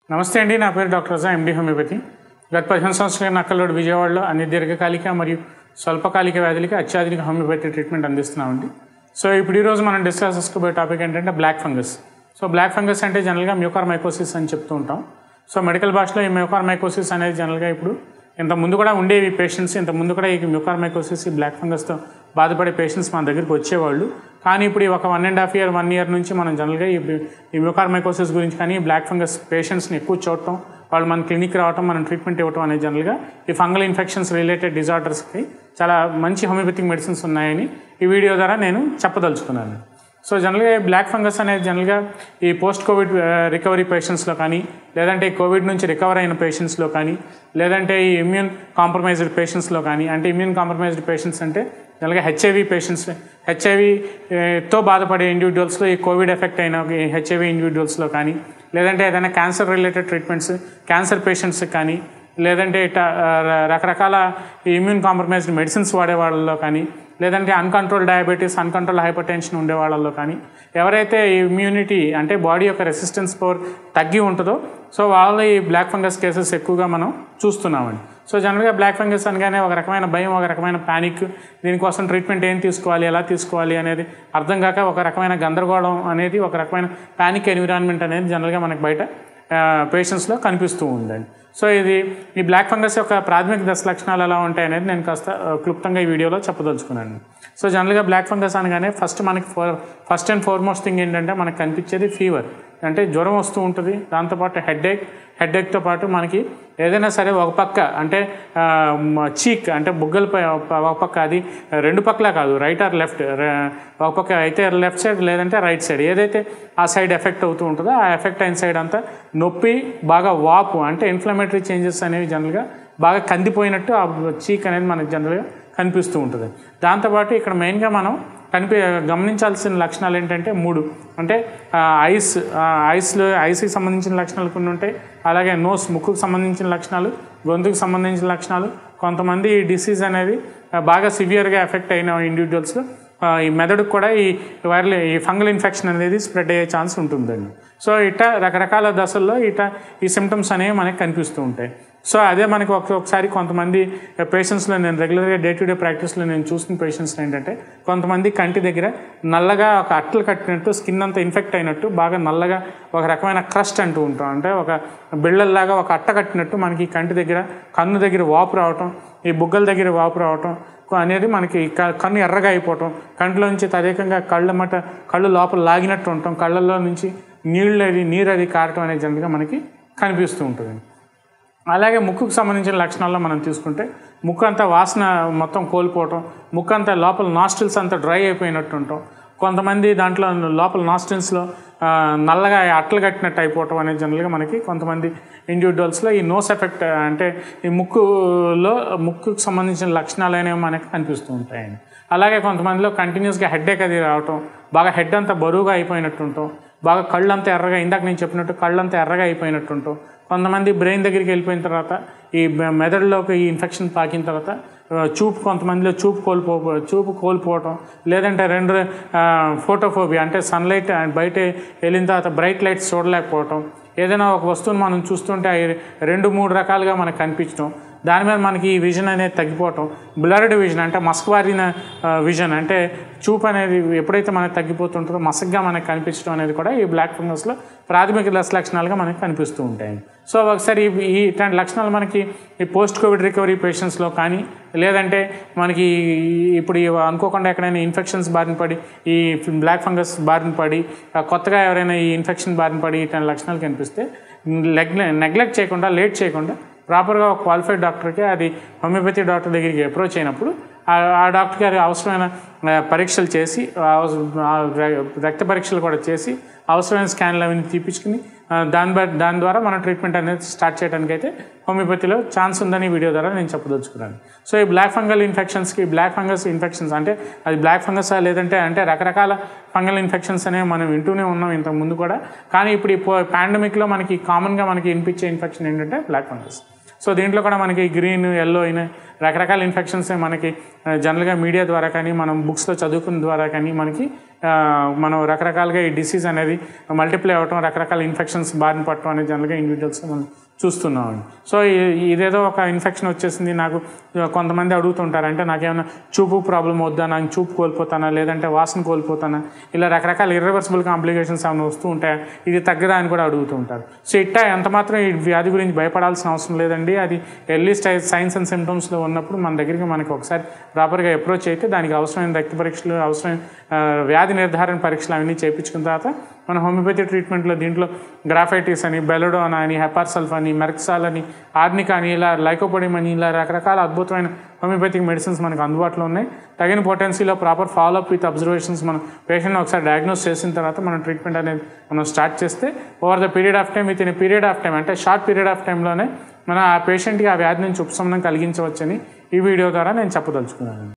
నమస్తే అండి నా పేరు డాక్టర్ రజా ఎండి హోమియోపతి గత పదిహేను సంవత్సరాలుగా నక్కల్లోడు విజయవాడలో అన్ని దీర్ఘకాలిక మరియు స్వల్పకాలిక వ్యాధులకి అత్యాధునిక హోమియోపతి ట్రీట్మెంట్ అందిస్తున్నామండి సో ఇప్పుడు ఈరోజు మనం డిస్కస్ చేసుకోబోయే టాపిక్ ఏంటంటే black fungus so black fungus అంటే జనరల్గా మ్యూకార్ మైకోసిస్ అని చెప్తూ ఉంటాం సో మెడికల్ భాషలో ఈ మ్యూకార్ మైకోసిస్ అనేది జనరల్గా ఇప్పుడు ఇంత ముందు కూడా ఉండేవి పేషెంట్స్ ఇంత ముందు కూడా ఈ మ్యూకార్ మైకోసిస్ ఈ బ్లాక్ ఫంగస్తో బాధపడే పేషెంట్స్ మన దగ్గరికి వచ్చేవాళ్ళు కానీ ఇప్పుడు ఈ ఒక one and half year one year నుంచి మనం జనరల్గా ఈ ఈ మ్యూకార్ మైకోసిస్ గురించి కానీ బ్లాక్ ఫంగస్ పేషెంట్స్ని ఎక్కువ చూడటం వాళ్ళు మన క్లినిక్ రావటం మనం ట్రీట్మెంట్ ఇవ్వటం అనేది జనరల్గా ఈ ఫంగల్ ఇన్ఫెక్షన్స్ రిలేటెడ్ డిజార్డర్స్కి చాలా మంచి హోమియోపతిక్ మెడిసిన్స్ ఉన్నాయని ఈ వీడియో ద్వారా నేను చెప్పదలుచుకున్నాను సో జనరల్గా ఈ బ్లాక్ ఫంగస్ అనేది జనరల్గా ఈ పోస్ట్ కోవిడ్ రికవరీ పేషెంట్స్లో కానీ లేదంటే ఈ కోవిడ్ నుంచి రికవర్ అయిన పేషెంట్స్లో కానీ లేదంటే ఈ ఇమ్యూన్ కాంప్రమైజ్డ్ పేషెంట్స్లో కానీ అంటే ఇమ్యూన్ కాంప్రమైజ్డ్ పేషెంట్స్ అంటే జనరల్గా హెచ్ఐవి పేషెంట్స్ హెచ్ఐవితో బాధపడే ఇండివిజువల్స్లో ఈ కోవిడ్ ఎఫెక్ట్ అయిన హెచ్ఐవి ఇండివిజువల్స్లో కానీ లేదంటే ఏదైనా క్యాన్సర్ రిలేటెడ్ ట్రీట్మెంట్స్ క్యాన్సర్ పేషెంట్స్కి కానీ లేదంటే ఇట్లా ఆ, ర- రకరకాల ఇమ్యూన్ కాంప్రమైజ్డ్ మెడిసిన్స్ వాడే వాళ్ళలో కానీ లేదంటే uncontrolled diabetes uncontrolled hypertension ఉండే వాళ్ళలో కానీ ఎవరైతే ఇమ్యూనిటీ అంటే బాడీ యొక్క రెసిస్టెన్స్ పవర్ తగ్గి ఉంటుందో సో వాళ్ళ ఈ బ్లాక్ ఫంగస్ కేసెస్ ఎక్కువగా మనం చూస్తున్నామండి సో జనరల్గా బ్లాక్ ఫంగస్ అనగానే ఒక రకమైన భయం ఒక రకమైన ప్యానిక్ దీనికోసం ట్రీట్మెంట్ ఏం తీసుకోవాలి ఎలా తీసుకోవాలి అనేది అర్థం కాక ఒక రకమైన గందరగోళం అనేది ఒక రకమైన ప్యానిక్ ఎన్విరాన్మెంట్ అనేది జనరల్గా మనకి బయట పేషెంట్స్లో కనిపిస్తూ ఉందండి సో ఇది ఈ బ్లాక్ ఫంగస్ యొక్క ప్రాథమిక దశ లక్షణాలు ఎలా ఉంటాయి అనేది నేను కాస్త ఆ, క్లుప్తంగా ఈ వీడియోలో చెప్పదలుచుకున్నాను సో జనరల్గా బ్లాక్ ఫంగస్ అనగానే ఫస్ట్ మనకి ఫస్ట్ అండ్ ఫార్మోస్ట్ థింగ్ ఏంటంటే మనకు కనిపించేది ఫీవర్ అంటే జ్వరం వస్తూ ఉంటుంది దాంతోపాటు హెడ్ఏక్ హెడ్ఏక్తో పాటు మనకి ఏదైనా సరే ఒక పక్క అంటే చీక్ అంటే బుగ్గలపై ఒక పక్క అది రెండు పక్కల కాదు రైట్ ఆర్ లెఫ్ట్ ఒక పక్క అయితే లెఫ్ట్ సైడ్ లేదంటే రైట్ సైడ్ ఏదైతే ఆ సైడ్ ఎఫెక్ట్ అవుతూ ఉంటుందో ఆ ఎఫెక్ట్ అయిన సైడ్ అంతా నొప్పి బాగా వాపు అంటే ఇన్ఫ్లమేటరీ చేంజెస్ అనేవి జనరల్గా బాగా కందిపోయినట్టు ఆ చీక్ అనేది మనకి జనరల్గా కనిపిస్తూ ఉంటుంది దాంతోపాటు ఇక్కడ మెయిన్గా మనం కనిపి గమనించాల్సిన లక్షణాలు ఏంటంటే మూడు అంటే ఆ, ఐస్ ఆ, ఐస్లో ఐస్కి సంబంధించిన లక్షణాలు కొన్ని ఉంటాయి అలాగే నోస్ ముక్కుకు సంబంధించిన లక్షణాలు గొంతుకు సంబంధించిన లక్షణాలు కొంతమంది ఈ డిసీజ్ అనేది ఆ, బాగా సివియర్గా ఎఫెక్ట్ అయిన ఇండివిజువల్స్ ఈ మెదడుకు కూడా ఈ వైరల్ ఈ ఫంగల్ ఇన్ఫెక్షన్ అనేది స్ప్రెడ్ అయ్యే ఛాన్స్ ఉంటుందండి సో ఇట్ట రకరకాల దశల్లో ఇట ఈ సిమ్టమ్స్ అనేవి మనకి కనిపిస్తూ ఉంటాయి సో అదే మనకి ఒక- ఒకసారి కొంతమంది పేషెంట్స్లో నేను రెగ్యులర్గా డే టు డే ప్రాక్టీస్లో నేను చూసిన పేషెంట్స్ ఏంటంటే కొంతమంది కంటి దగ్గర నల్లగా ఒక అట్టలు కట్టినట్టు స్కిన్ అంతా ఇన్ఫెక్ట్ అయినట్టు బాగా నల్లగా ఒక రకమైన క్రస్ట్ అంటూ ఉంటాం అంటే ఒక బిళ్ళల్లాగా ఒక అట్ట కట్టినట్టు మనకి కంటి దగ్గర కన్ను దగ్గర వాపు రావటం ఈ బుగ్గల దగ్గర వాపు రావటం అనేది మనకి క- కన్ను ఎర్రగా అయిపోవటం కంట్లో నుంచి తదేకంగా కళ్ళ మట కళ్ళు లోపల లాగినట్టు ఉంటాం కళ్ళల్లో నుంచి నీళ్ళు అది నీరు అది కారటం అనేది జనరల్గా మనకి కనిపిస్తూ ఉంటుంది అలాగే ముక్కుకు సంబంధించిన లక్షణాల్లో మనం తీసుకుంటే ముక్కు అంతా వాసన మొత్తం కోల్పోవటం ముక్కు అంతా లోపల నాస్టిల్స్ అంతా డ్రై అయిపోయినట్టు ఉంటాం కొంతమంది దాంట్లో లోపల నాస్టిల్స్లో నల్లగా అట్టలు కట్టినట్టు అయిపోవటం అనేది జనరల్గా మనకి కొంతమంది ఇండివిజువల్స్లో ఈ నోస్ ఎఫెక్ట్ అంటే ఈ ముక్కులో ముక్కుకు సంబంధించిన లక్షణాలు అనేవి మనకి కనిపిస్తూ ఉంటాయండి అలాగే కొంతమందిలో కంటిన్యూస్గా హెడ్ఏక్ అది రావటం బాగా హెడ్ అంతా బరువుగా అయిపోయినట్టు ఉంటాం బాగా కళ్ళంతా ఎర్రగా ఇందాక నేను చెప్పినట్టు కళ్ళంతా ఎర్రగా అయిపోయినట్టు ఉంటాం కొంతమంది బ్రెయిన్ దగ్గరికి వెళ్ళిపోయిన తర్వాత ఈ మె- మెదడులోకి ఈ ఇన్ఫెక్షన్ పాకిన తర్వాత ఆ, చూపు కొంతమందిలో చూపు కోల్పో చూపు కోల్పోవటం లేదంటే రెండు ఫోటోఫోబియా అంటే సన్లైట్ బయట వెళ్ళిన తర్వాత బ్రైట్ లైట్స్ చూడలేకపోవటం ఏదైనా ఒక వస్తువును మనం చూస్తుంటే అవి రెండు మూడు రకాలుగా మనకు కనిపించడం దాని మీద మనకి ఈ విజన్ అనేది తగ్గిపోవటం బ్లర్డ్ విజన్ అంటే మస్క్వారిన విజన్ అంటే చూపు అనేది ఎప్పుడైతే మనకు తగ్గిపోతుంటుందో మసగ్గా మనకు కనిపించడం అనేది కూడా ఈ బ్లాక్ ఫంగస్లో ప్రాథమిక దశ లక్షణాలుగా మనకి కనిపిస్తూ ఉంటాయి సో ఒకసారి ఈ ఈ ఇట్లాంటి లక్షణాలు మనకి ఈ పోస్ట్ కోవిడ్ రికవరీ పేషెంట్స్లో కానీ లేదంటే మనకి ఈ- ఇప్పుడు ఈ అనుకోకుండా ఎక్కడైనా ఇన్ఫెక్షన్స్ బారిన పడి ఈ బ్లాక్ ఫంగస్ బారిన పడి ఆ కొత్తగా ఎవరైనా ఈ ఇన్ఫెక్షన్ బారిన పడి ఇట్లాంటి లక్షణాలు కనిపిస్తే నెగ్లెక్ట్ చేయకుండా లేట్ చేయకుండా ప్రాపర్గా ఒక క్వాలిఫైడ్ డాక్టర్కి అది హోమియోపతి డాక్టర్ దగ్గరికి అప్రోచ్ అయినప్పుడు ఆ- ఆ డాక్టర్ గారి అవసరమైన ఆ, పరీక్షలు చేసి ఆ అవస- ఆ ర- రక్త పరీక్షలు కూడా చేసి అవసరమైన స్కాన్లు అవన్నీ తీపించుకుని ఆ, దాని బట్ దాని ద్వారా మన ట్రీట్మెంట్ అనేది స్టార్ట్ చేయడానికి అయితే హోమియోపతిలో ఛాన్స్ ఉందని ఈ వీడియో ద్వారా నేను చెప్పదలుచుకున్నాను సో ఈ బ్లాక్ ఫంగల్ ఇన్ఫెక్షన్స్కి బ్లాక్ ఫంగస్ ఇన్ఫెక్షన్స్ అంటే అది బ్లాక్ ఫంగస్ లేదంటే అంటే రకరకాల ఫంగల్ ఇన్ఫెక్షన్స్ అనేవి మనం వింటూనే ఉన్నాం ఇంతకు ముందు కూడా కానీ ఇప్పుడు ఈ పాండమిక్లో మనకి కామన్గా మనకి వినిపించే ఇన్ఫెక్షన్ ఏంటంటే బ్లాక్ ఫంగస్ సో దీంట్లో కూడా మనకి గ్రీన్ ఎల్లో అయిన రకరకాల ఇన్ఫెక్షన్స్ మనకి జనరల్గా మీడియా ద్వారా కానీ మనం బుక్స్లో చదువుకున్న ద్వారా కానీ మనకి ఆ, మనం రకరకాలుగా ఈ డిసీజ్ అనేది మల్టిప్లై అవ్వటం రకరకాల ఇన్ఫెక్షన్స్ బారిన పట్టడం అనేది జనరల్గా ఇండివిజువల్స్ మనం చూస్తున్నామండి సో ఈ- ఇదేదో ఒక ఇన్ఫెక్షన్ వచ్చేసింది నాకు కొంతమంది అడుగుతుంటారు అంటే నాకేమైనా చూపు ప్రాబ్లం వద్దా నాకు చూపు కోల్పోతానా లేదంటే వాసన కోల్పోతానా ఇలా రకరకాల ఇర్రివర్సిబుల్ కాంప్లికేషన్స్ ఏమైనా వస్తూ ఉంటాయా ఇది తగ్గదా అని కూడా అడుగుతూ ఉంటారు సో ఇట్టా ఎంత మాత్రం ఈ వ్యాధి గురించి భయపడాల్సిన అవసరం లేదండి అది ఎర్లీ స్టైజ్ సైన్స్ అండ్ సిమ్టమ్స్లో ఉన్నప్పుడు మన దగ్గరికి మనకి ఒకసారి ప్రాపర్గా అప్రోచ్ అయితే దానికి అవసరమైన రక్త పరీక్షలు అవసరమైన ఆ, వ్యాధి నిర్ధారణ పరీక్షలు అవన్నీ చేయించుకున్న తర్వాత మన హోమియోపతి ట్రీట్మెంట్లో దీంట్లో గ్రాఫైటిస్ అని బెలడోన్ అని హెపార్సల్ఫ్ అని మెర్క్సాల్ అని ఆర్నిక్ అని ఇలా లైకోపొడియం అని ఇలా రకరకాల అద్భుతమైన హోమియోపతిక్ మెడిసిన్స్ మనకు అందుబాటులో ఉన్నాయి తగిన పొటెన్సీలో ప్రాపర్ ఫాలోఅప్ విత్ అబ్జర్వేషన్స్ మనం పేషెంట్ని ఒకసారి డయాగ్నోస్ చేసిన తర్వాత మనం ట్రీట్మెంట్ అనేది మనం స్టార్ట్ చేస్తే over the period of time within period of time అంటే షార్ట్ పీరియడ్ ఆఫ్ టైంలోనే మన ఆ పేషెంట్కి ఆ వ్యాధి నుంచి ఉపశమనం కలిగించవచ్చని ఈ వీడియో ద్వారా నేను చెప్పదలుచుకున్నాను